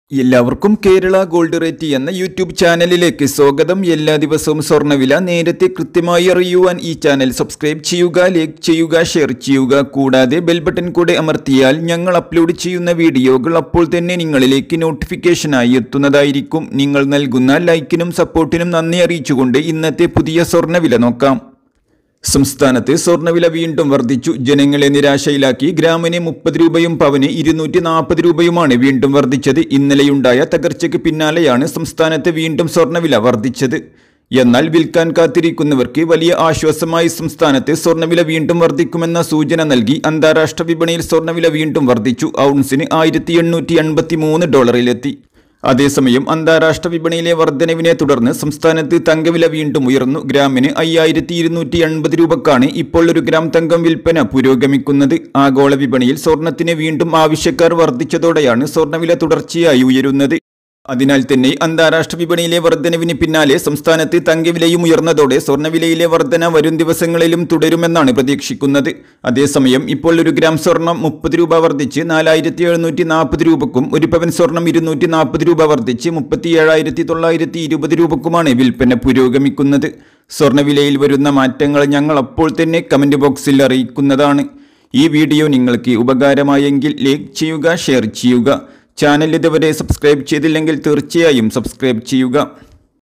എല്ലാവർക്കും Kerala gold rate എന്ന YouTube ചാനലിലേക്ക് സ്വാഗതം എല്ലാ ദിവസവും സ്വർണ്ണവില നേരത്തെ കൃത്യമായി അറിയുവാൻ ഈ ചാനൽ സബ്സ്ക്രൈബ് ചെയ്യുക ലൈക്ക് ചെയ്യുക ഷെയർ ചെയ്യുക കൂടാതെ ബെൽ ബട്ടൺ കൂടെ അമർത്തിയാൽ ഞങ്ങൾ അപ്ലോഡ് ചെയ്യുന്ന വീഡിയോകൾ അപ്പോൾ തന്നെ നിങ്ങളിലേക്ക് നോട്ടിഫിക്കേഷനായി എത്തുന്നതായിരിക്കും നിങ്ങൾ നൽകുന്ന ലൈക്കിനും സപ്പോർട്ടിനും നന്ദി അറിയിച്ചുകൊണ്ട് ഇന്നത്തെ പുതിയ സ്വർണ്ണവില നോക്കാം സംസ്ഥാനത്ത് സ്വർണ്ണവില വീണ്ടും വർദ്ധിച്ചു ജനങ്ങളെ നിരാശയിലാക്കി ഗ്രാമിന് മുപ്പത് രൂപയും പവന് ഇരുന്നൂറ്റി നാൽപ്പത് രൂപയുമാണ് വീണ്ടും വർദ്ധിച്ചത് ഇന്നലെയുണ്ടായ തകർച്ചയ്ക്ക് പിന്നാലെയാണ് സംസ്ഥാനത്ത് വീണ്ടും സ്വർണ്ണവില വർദ്ധിച്ചത് എന്നാൽ വിൽക്കാൻ കാത്തിരിക്കുന്നവർക്ക് വലിയ ആശ്വാസമായി സംസ്ഥാനത്ത് സ്വർണ്ണവില വീണ്ടും വർദ്ധിക്കുമെന്ന സൂചന നൽകി അന്താരാഷ്ട്ര വിപണിയിൽ സ്വർണ്ണവില വീണ്ടും വർദ്ധിച്ചു ഔൺസിന് ആയിരത്തി എണ്ണൂറ്റി എൺപത്തി മൂന്ന് ഡോളറിലെത്തി അതേസമയം അന്താരാഷ്ട്ര വിപണിയിലെ വർധനവിനെ തുടർന്ന് സംസ്ഥാനത്ത് തങ്കവില വീണ്ടും ഉയർന്നു ഗ്രാമിന് അയ്യായിരത്തി ഇരുന്നൂറ്റി എൺപത് രൂപക്കാണ് ഇപ്പോൾ ഒരു ഗ്രാം തങ്കം വിൽപ്പന പുരോഗമിക്കുന്നത് ആഗോള വിപണിയിൽ സ്വർണത്തിന് വീണ്ടും ആവശ്യക്കാർ വർദ്ധിച്ചതോടെയാണ് സ്വർണ്ണവില തുടർച്ചയായി ഉയരുന്നത് അതിനാൽ തന്നെ അന്താരാഷ്ട്ര വിപണിയിലെ വർധനവിന് പിന്നാലെ സംസ്ഥാനത്ത് തങ്കവിലയും ഉയർന്നതോടെ സ്വർണ്ണവിലയിലെ വർധന വരും ദിവസങ്ങളിലും തുടരുമെന്നാണ് പ്രതീക്ഷിക്കുന്നത് അതേസമയം ഇപ്പോൾ ഒരു ഗ്രാം സ്വർണം മുപ്പത് രൂപ വർദ്ധിച്ച് നാലായിരത്തി എഴുന്നൂറ്റി നാൽപ്പത് രൂപക്കും ഒരു പവൻ സ്വർണം ഇരുന്നൂറ്റി നാൽപ്പത് രൂപ വർദ്ധിച്ച് മുപ്പത്തി ഏഴായിരത്തി തൊള്ളായിരത്തി ഇരുപത് രൂപക്കുമാണ് വിൽപ്പന പുരോഗമിക്കുന്നത് സ്വർണ്ണവിലയിൽ വരുന്ന മാറ്റങ്ങൾ ഞങ്ങൾ അപ്പോൾ തന്നെ കമൻറ്റ് ബോക്സിൽ അറിയിക്കുന്നതാണ് ഈ വീഡിയോ നിങ്ങൾക്ക് ഉപകാരമായെങ്കിൽ ലൈക്ക് ചെയ്യുക ഷെയർ ചെയ്യുക ചാനൽ ഇതുവരെ സബ്സ്ക്രൈബ് ചെയ്തില്ലെങ്കിൽ തീർച്ചയായും സബ്സ്ക്രൈബ് ചെയ്യുക